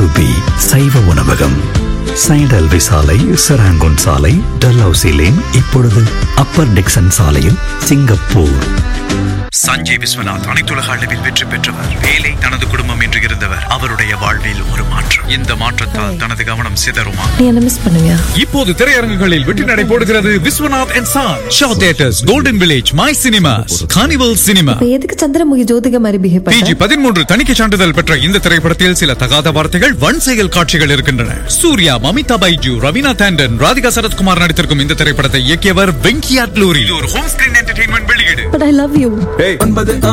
Ruby சைவ உணவகம் சைடல்வி சாலை செராங்கோன் சாலை டல்ஹவுசி லேன் இப்பொழுது அப்பர் டிக்சன் சாலையில் சிங்கப்பூர் சஞ்சய் விஸ்வநாத் அனைத்துலக அளவில் வெற்றி பெற்றவர் வேலை தனது குடும்பம் என்று இருந்தவர் அவருடைய வாழ்வில் ஒரு மாற்றம் இந்த மாற்றத்தால் தனது கவனம் சிதறுமா நீ என்ன மிஸ் பண்ணுவியா இப்போது திரையரங்குகளில் வெற்றி நடை போடுகிறது விஸ்வநாத் அண்ட் சான் Shaw theatres golden village my cinemas carnival cinema இப்ப எதுக்கு சந்திரமுகி ஜோதிகா மாதிரி பிஹேவ் பிஜி பண்ற பதிமூன்று தணிக்கை சான்றிதழ் பெற்ற இந்த திரைப்படத்தில் சில தகாத வார்த்தைகள் வன் செயல் காட்சிகள் இருக்கின்றன சூர்யா மமிதா பைஜு ரவீனா தாண்டன் ராதிகா சரத்குமார் நடித்திருக்கும் இந்த திரைப்படத்தை இயக்கியவர் வெங்கியாட் லூரி இது ஒரு ஹோம் ஸ்கிரீன் என்டர்டெயின்மெண்ட் வெளியீடு பட் ஐ லவ் யூ ஒன்பது